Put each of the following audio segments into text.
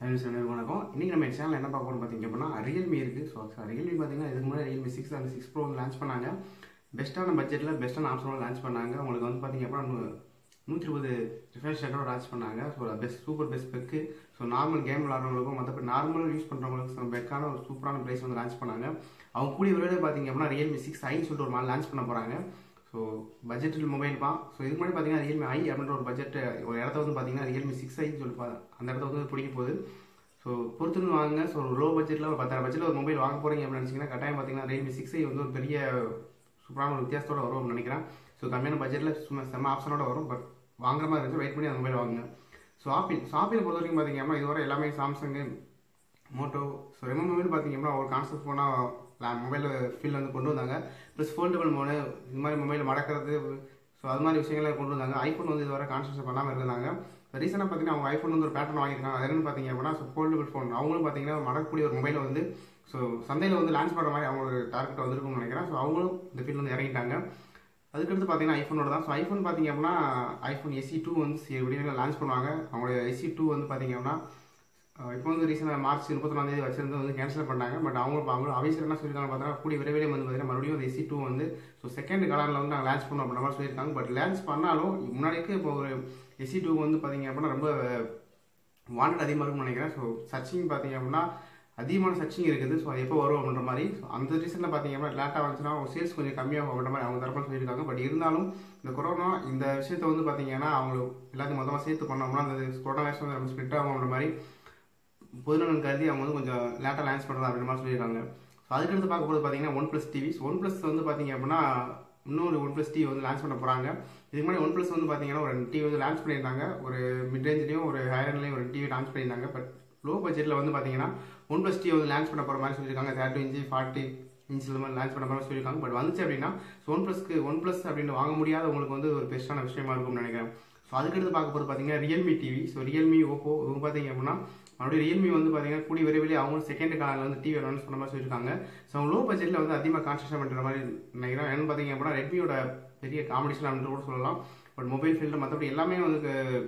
friends வணக்கம் இன்றைக்கி நம்ம சேனல் என்ன பார்க்க போகிறோம் பார்த்தீங்க அப்படின்னா ரியல்மி இருக்குது ஸோ ரியல்மி பார்த்தீங்கன்னா இதுக்கு முன்னாடி ரியல்மி சிக்ஸ் அந்த சிக்ஸ் ப்ரோ வந்து லான்ச் பண்ணாங்க பெஸ்ட்டான பட்ஜெட்டில் பெஸ்ட்டான ஆப்ஷனோட லான்ச் பண்ணாங்க உங்களுக்கு வந்து பார்த்தீங்க அப்படின்னா நூ- நூற்றி இருபது ரிஃப்ரெஷ் ரேட்டோட லான்ச் பண்ணாங்க ஸோ பெஸ்ட் சூப்பர் பெஸ்ட் பெக்கு ஸோ நார்மல் கேம் விளாட்றவங்களுக்கும் மற்றபடி நார்மல் யூஸ் பண்ணுறவங்களுக்கு பெக்கான ஒரு சூப்பரான ப்ரைஸ் வந்து லான்ச் பண்ணாங்க அவங்க கூடிய விரைவில் பார்த்தீங்க அப்படின்னா ரியல்மி சிக்ஸ் ஐன்னு சொல்லிட்டு ஒரு மாடல் லான்ச் பண்ண போகிறாங்க ஸோ பட்ஜெட்டில் மொபைல் தான் ஸோ இதுக்கு முன்னாடி பார்த்தீங்கன்னா ரியல்மி ஐ அப்படின்ற ஒரு பட்ஜெட் ஒரு இடத்த வந்து பார்த்தீங்கன்னா ரியல்மி சிக்ஸ் ஐன்னு சொல்லி பா- அந்த இடத்த வந்து பிடிக்க போகுது ஸோ பொறுத்துன்னு வாங்க ஸோ ஒரு லோ பட்ஜெட்டில் ஒரு பத்தாயிரம் பட்ஜெட்டில் ஒரு மொபைல் வாங்க போகிறீங்க அப்படின்னு நினச்சிங்கன்னா கட்டாயம் பார்த்தீங்கன்னா ரியல்மி சிக்ஸ் ஐ வந்து ஒரு பெரிய சூப்பரான ஒரு வித்தியாசத்தோட வரும் அப்படின்னு நினைக்கிறேன் ஸோ கம்மியான பட்ஜெட்டில் சும்மா செம்ம ஆப்ஷனோட வரும் பட் வாங்குற மாதிரி இருந்துச்சு வெயிட் பண்ணி அந்த மொபைல் வாங்குங்க ஸோ ஆப்பிள் ஸோ ஆப்பிள் பொறுத்த வரைக்கும் பார்த்தீங்கன்னா இதுவரை எல்லாமே சாம்சங்கு மோட்டோ ஸோ ரெமோ மொபைல் பார்த்தீங்கன்னா ஒரு கான்செப்ட் போனால் மொபைல் ஃபீல் வந்து கொண்டு வந்தாங்க ப்ளஸ் ஃபோல்டபுள் மோனு இந்த மாதிரி மொபைல் மடக்கிறது ஸோ அது மாதிரி விஷயங்களை கொண்டு வந்தாங்க ஐஃபோன் வந்து இதுவரை கான்செப்ட் பண்ணாமல் இருந்தாங்க ரீசெண்டாக பார்த்தீங்கன்னா அவங்க ஐஃபோன் வந்து ஒரு பேட்டர்ன் வாங்கியிருக்காங்க அது என்னன்னு பார்த்தீங்க அப்படின்னா ஸோ ஃபோல்டபுள் ஃபோன் அவங்களும் பார்த்தீங்கன்னா மடக்கக்கூடிய ஒரு மொபைலை வந்து ஸோ சந்தையில் வந்து லான்ச் பண்ணுற மாதிரி அவங்க ஒரு டார்கெட் வந்திருக்கும்னு நினைக்கிறேன் ஸோ அவங்களும் இந்த ஃபீல்டு வந்து இறங்கிட்டாங்க அதுக்கடுத்து பார்த்தீங்கன்னா ஐஃபோனோட தான் ஸோ ஐஃபோன் பார்த்தீங்க அப்படின்னா ஐஃபோன் எஸ்சி டூ வந்து விடியல லான்ச் பண்ணுவாங்க அவங்களுடைய எஸ்சி டூ வந்து பார்த்தீங்க அப்படின்னா அஹ் இப்போ வந்து ரீசெண்டாக மார்ச் முப்பத்தொன்னாம் தேதி வச்சிருந்து வந்து கேன்சல் பண்ணாங்க பட் அவங்க அவங்க அவைசர் என்ன சொல்லியிருக்காங்க பார்த்தா கூடிய விரைவிலே வந்து பார்த்தீங்கன்னா மறுபடியும் அந்த எஸ்சி டூ வந்து ஸோ செகண்ட் கலரில் வந்து நாங்கள் லான்ச் பண்ணோம் அப்படின்ற மாதிரி சொல்லியிருக்காங்க பட் லான்ச் பண்ணாலும் முன்னாடிக்கு இப்போ ஒரு எஸ்சி டூ வந்து பார்த்தீங்க அப்படின்னா ரொம்ப வாண்டட் அதிகமாக இருக்கும்னு நினைக்கிறேன் ஸோ சர்ச்சிங் பார்த்தீங்க அப்படின்னா அதிகமான சர்ச்சிங் இருக்குது ஸோ அது எப்போ வரும் அப்படின்ற மாதிரி ஸோ அந்த ரீசனில் பார்த்தீங்க அப்படின்னா லேட்டாக வந்துச்சுன்னா சேல்ஸ் கொஞ்சம் கம்மியாகும் அப்படின்ற மாதிரி அவங்க தரப்பில் சொல்லியிருக்காங்க பட் இருந்தாலும் இந்த கொரோனா இந்த விஷயத்தை வந்து பார்த்தீங்கன்னா அவங்க எல்லாத்தையும் மொத்தமாக சேர்த்து பண்ணோம்னா அந்த கொரோனா வைரஸ் வந்து நம்ம ஸ்ப்ரெட் ஆகும்ன்ற மாதிரி பொதுநலன் கருதி அவங்க வந்து கொஞ்சம் லேட்டாக லான்ச் பண்ணுறதா அப்படின்ற மாதிரி சொல்லியிருக்காங்க ஸோ அதுக்கடுத்து பார்க்க போது பார்த்தீங்கன்னா OnePlus TV OnePlus வந்து பார்த்தீங்க அப்படின்னா இன்னொரு ஒன் ப்ளஸ் டிவி வந்து லான்ச் பண்ண போகிறாங்க இதுக்கு முன்னாடி ஒன் ப்ளஸ் வந்து பார்த்தீங்கன்னா ஒரு ரெண்டு டிவி வந்து லான்ச் பண்ணியிருந்தாங்க ஒரு மிட் ரேஞ்ச்லேயும் ஒரு ஹையர்லையும் ஒரு டிவி லான்ச் பண்ணியிருந்தாங்க பட் லோ பட்ஜெட்டில் வந்து பார்த்தீங்கன்னா ஒன் ப்ளஸ் டிவி வந்து லான்ச் பண்ண போகிற மாதிரி சொல்லியிருக்காங்க தேர்ட்டி இன்ச்சு ஃபார்ட்டி இன்ச் இந்த மாதிரி லான்ச் பண்ண மாதிரி சொல்லியிருக்காங்க பட் வந்துச்சு அப்படின்னா ஸோ ஒன் ப்ளஸ்க்கு ஒன் ப்ளஸ் அப்படின்னு வாங்க முடியாத உங்களுக்கு வந்து ஒரு பெஸ்ட்டான விஷயமா இருக்கும்னு நினைக்கிறேன் ஸோ அதுக்கடுத்து பார்க்க போகிறது பார்த்தீங்கன்னா Realme TV so Realme Oppo இவங்க பார்த்தீங்க அப்படின்னா மறுபடியும் ரியல்மி வந்து பார்த்தீங்கன்னா கூடிய விரைவிலே அவங்களும் செகண்ட் காலில் வந்து டிவி அனௌன்ஸ் பண்ண மாதிரி சொல்லியிருக்காங்க ஸோ அவங்க லோ பட்ஜெட்டில் வந்து அதிகமாக கான்சன்ட்ரேட் பண்ணுற மாதிரி நினைக்கிறேன் ஏன்னு பார்த்தீங்க அப்படின்னா ரெட்மியோட பெரிய காம்படிஷன் அப்படின்னு கூட சொல்லலாம் பட் மொபைல் ஃபீல்டு மற்றபடி எல்லாமே வந்து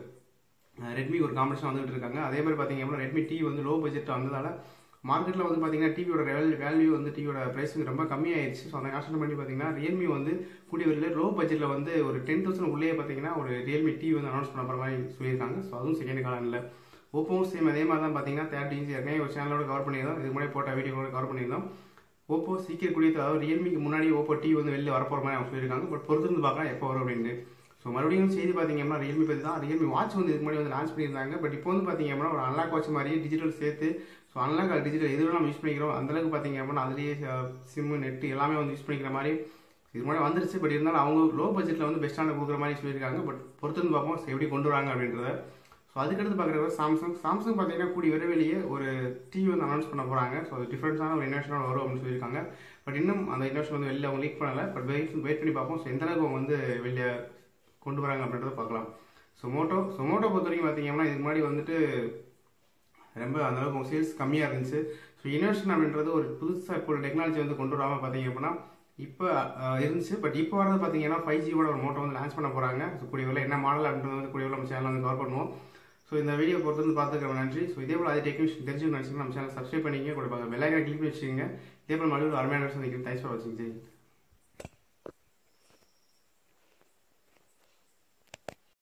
ரெட்மி ஒரு காம்படிஷன் வந்துட்டு இருக்காங்க அதே மாதிரி பார்த்தீங்க அப்படின்னா ரெட்மி டிவி வந்து லோ பட்ஜெட் வந்ததால மார்க்கெட்டில் வந்து பார்த்தீங்கன்னா டிவியோட வேல்யூ வந்து டிவியோட ப்ரைஸ் வந்து ரொம்ப கம்மியாயிருச்சு ஸோ அந்த கான்சென்ட் பண்ணி பார்த்தீங்கன்னா ரியல்மி வந்து கூடிய ஒரு லோ பட்ஜெட்டில் வந்து ஒரு டென் தௌசண்ட் உள்ளே பார்த்தீங்கன்னா ஒரு ரியல்மி டிவி வந்து அனௌன்ஸ் பண்ண போகிற மாதிரி சொல்லியிருக்காங்க ஸோ அதுவும் செகண்ட் காலனில் ஓப்போவும் சேம் அதே மாதிரி தான் பார்த்தீங்கன்னா தேர்ட்டி இன்ச் ஏற்கனவே ஒரு சேனலோட கவர் பண்ணியிருந்தோம் இதுக்கு முன்னாடி போட்ட வீடியோட கவர் பண்ணியிருந்தோம் ஓப்போ சீக்கிரம் கூடிய அதாவது ரியல்மிக்கு முன்னாடி ஓப்போ டிவி வந்து வெளில வரப்போகிற மாதிரி அவங்க சொல்லியிருக்காங்க பட் பொறுத்திருந்து பார்க்கலாம் எப்போ வரும் அப்படின்ட்டு ஸோ மறுபடியும் செய்தி பார்த்தீங்க அப்படின்னா ரியல்மி பற்றி தான் ரியல்மி வாட்ச் வந்து இதுக்கு முன்னாடி வந்து லான்ச் பண்ணியிருந்தாங்க பட் இப்போ வந்து பார்த்தீங்க அப்படின்னா ஒரு அன்லாக் வாட்ச் மாதிரியே டிஜிட்டல் சேர்த்து ஸோ அன்லாக் டிஜிட்டல் எது வேணாலும் நம்ம யூஸ் பண்ணிக்கிறோம் அந்தளவுக்கு பார்த்தீங்க அப்படின்னா அதுலேயே சிம்மு நெட்டு எல்லாமே வந்து யூஸ் பண்ணிக்கிற மாதிரி இது முன்னாடி வந்துருச்சு பட் இருந்தாலும் அவங்க லோ பட்ஜெட்டில் வந்து பெஸ்ட்டான கொடுக்குற மாதிரி சொல்லியிருக்காங்க பட் பொறுத்திருந்து பார்ப்போம் so எப்படி கொண்டு வராங்க அப்படின்றத ஸோ அதுக்கடுத்து பார்க்குறது சாம்சங் சாம்சங் பார்த்தீங்கன்னா கூடிய விரைவிலேயே ஒரு டிவி வந்து அனௌன்ஸ் பண்ண போகிறாங்க ஸோ அது டிஃப்ரெண்ட்ஸான ஒரு இன்வெஸ்டனோட வரும் அப்படின்னு சொல்லியிருக்காங்க பட் இன்னும் அந்த இன்வெஸ்ட் வந்து வெளில அவங்க லீக் பண்ணலை பட் வெயிட் வெயிட் பண்ணி பார்ப்போம் ஸோ எந்த அளவுக்கு அவங்க வந்து வெளியே கொண்டு வராங்க அப்படின்றத பார்க்கலாம் ஸோ மோட்டோ ஸோ மோட்டோ பொறுத்த வரைக்கும் பார்த்தீங்கன்னா இதுக்கு முன்னாடி வந்துட்டு ரொம்ப அந்த அளவுக்கு சேல்ஸ் கம்மியாக இருந்துச்சு ஸோ இனோவேஷன் அப்படின்றது ஒரு புதுசாக இப்போ டெக்னாலஜி வந்து கொண்டு வராமல் பார்த்தீங்க அப்படின்னா இப்போ அஹ், இருந்துச்சு பட் இப்போ வரது பார்த்தீங்கன்னா ஃபைவ் ஜியோட ஒரு மோட்டோ வந்து லான்ச் பண்ண போகிறாங்க ஸோ கூடிய விலை என்ன மாடல் அப்படின்றது வந்து கூடிய நம்ம சேனல் வந்து கவர் பண்ணுவோம் ஸோ இந்த வீடியோ பொறுத்து வந்து பார்த்துக்க நன்றி ஸோ இதே போல் அது டெக்னிஷன் தெரிஞ்சுக்கணும் நினச்சிங்கன்னா நம்ம சேனல் சப்ஸ்கிரைப் பண்ணிங்க கூட பெல் ஐக்கனை கிளிக் பண்ணி வச்சுக்கோங்க இதே போல் மறுபடியும் ஒரு அருமையான விஷயம் தேங்க்ஸ் ஃபார் வாட்சிங் ஜெய்